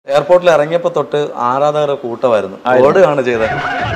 എയർപോർട്ടിൽ ഇറങ്ങിയപ്പോ തൊട്ട് ആരാധകരുടെ കൂട്ടമായിരുന്നു ഓടുകയാണ് ചെയ്തത്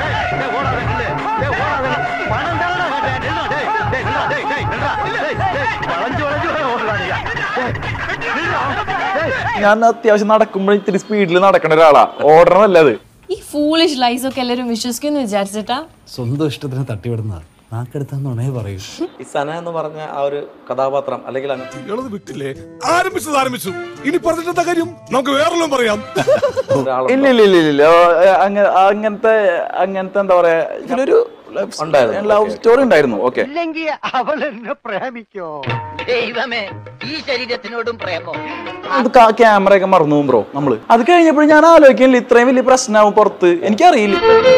ഞാൻ അത്യാവശ്യം നടക്കുമ്പോൾ ഇത്തിരി സ്പീഡിൽ നടക്കണ ഒരാളാ ഓടണമല്ല അത് ഈ ഫൂളിഷ് ലൈസ് ഒക്കെ എല്ലാവരും വിശ്വസിക്കുന്നു വിചാരിച്ചിട്ടാ സ്വന്തം ഇഷ്ടത്തിന് തട്ടിവിടുന്ന നാക്കെടുത്താന്നുണേ പറയൂ ഈ സന എന്ന് പറഞ്ഞ ആ ഒരു കഥാപാത്രം അല്ലെങ്കിൽ അങ്ങ് ഇളത് വിട്ടില്ലേ ആരംഭിച്ചത് ആരംഭിച്ചു ഇനി പറഞ്ഞിട്ടെന്താ കാര്യം നമുക്ക് വേറെല്ലാം പറയാം ഒരാളുണ്ടോ? ഇല്ല ഇല്ല ഇല്ല ഇല്ല അങ്ങനെ അങ്ങനത്തെ അങ്ങനത്തെ എന്താ പറയാ ഇതിലൊരു ഉണ്ടായിരുന്നു. ലവ് സ്റ്റോറി ഉണ്ടായിരുന്നു ഓക്കെ ഇല്ലെങ്കിൽ അവൾ എന്നെ പ്രേമിക്കോ ദൈവമേ ഈ ശരീരത്തിനോടും പ്രേമോ അത് ക്യാമറ ഒക്കെ മറന്നു പോകും ബ്രോ നമ്മള് അത് കഴിഞ്ഞപ്പോൾ ഞാൻ ആലോചിക്കുന്നില്ല ഇത്രയും വലിയ പ്രശ്നമാവും പുറത്ത് എനിക്കറിയില്ല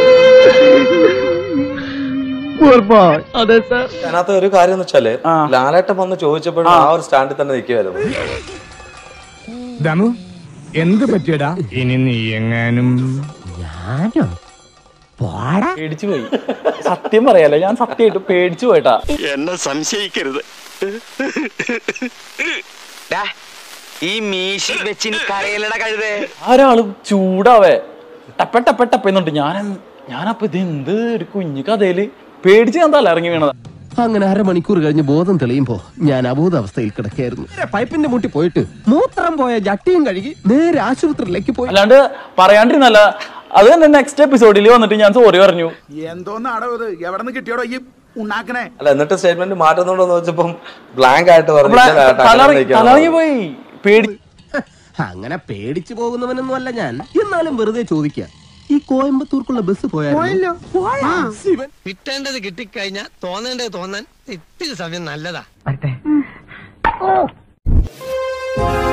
അതിനകത്ത് ഒരു കാര്യം എന്ന് വെച്ചാല് ആ. ലാലേട്ടൻ വന്ന് ചോദിച്ചപ്പോഴും ആ ഒരു സ്റ്റാൻഡിൽ തന്നെ നിൽക്കുമായിരുന്നു ദമു എന്ത് പറ്റിയടാ ഇനി നീ എങ്ങാനും പേടിച്ചു പോയി സത്യം പറയാലോ ഞാൻ സത്യമായിട്ട് പേടിച്ചു പോയിട്ടാ എന്നെ സംശയിക്കരുത് ഈ മീശി വെച്ചിന് കരയിലട കഴുതേ ആ ഒരാള് ചൂടാവേ ടപ്പ ടപ്പ ടപ്പ എന്നുണ്ട് ഞാൻ ഞാനപ്പൊ ഇത് എന്ത് ഒരു കുഞ്ഞു കഥയില് പേടിച്ച് ഞാൻ തല ഇറങ്ങി വീണത് അങ്ങനെ അരമണിക്കൂർ കഴിഞ്ഞ് ബോധം തെളിയുമ്പോ ഞാൻ അബോധാവസ്ഥയിൽ കിടക്കായിരുന്നു പൈപ്പിന്റെ മുട്ടി പോയിട്ട് മൂത്രം പോയ ജട്ടിയും കഴുകി നേരെ ആശുപത്രിയിലേക്ക് പോയി അല്ലാണ്ട് പറയാണ്ടിരുന്നല്ല അത് തന്നെ നെക്സ്റ്റ് എപ്പിസോഡിൽ വന്നിട്ട് ഞാൻ സോറി പറഞ്ഞു എന്തോന്നാടോ ഇത് എവിടെ നിന്ന് കിട്ടിയോടോ ഈ ഉണ്ടാക്കണേ അല്ല എന്നിട്ട് സ്റ്റേറ്റ്മെന്റ് മാറ്റുന്നുണ്ടോ എന്ന് വെച്ചപ്പം ബ്ലാങ്ക് ആയിട്ട് പറഞ്ഞു നമ്മളെ "ഇല്ല, ലാലേട്ടാ, അങ്ങനെ തലറങ്ങി നിൽക്കണം." തലറങ്ങി പോയി പേടി അങ്ങനെ പേടിച്ചു പോകുന്നവനൊന്നും അല്ല ഞാൻ എന്നാലും വെറുതെ ചോദിക്കുക ഈ കോയമ്പത്തൂർക്കുള്ള ബസ് പോയാലോ ശിവൻ കിട്ടേണ്ടത് കിട്ടിക്കഴിഞ്ഞാ തോന്നേണ്ടത് തോന്നാൻ ഇത്തിരി സമയം നല്ലതാ വരട്ടെ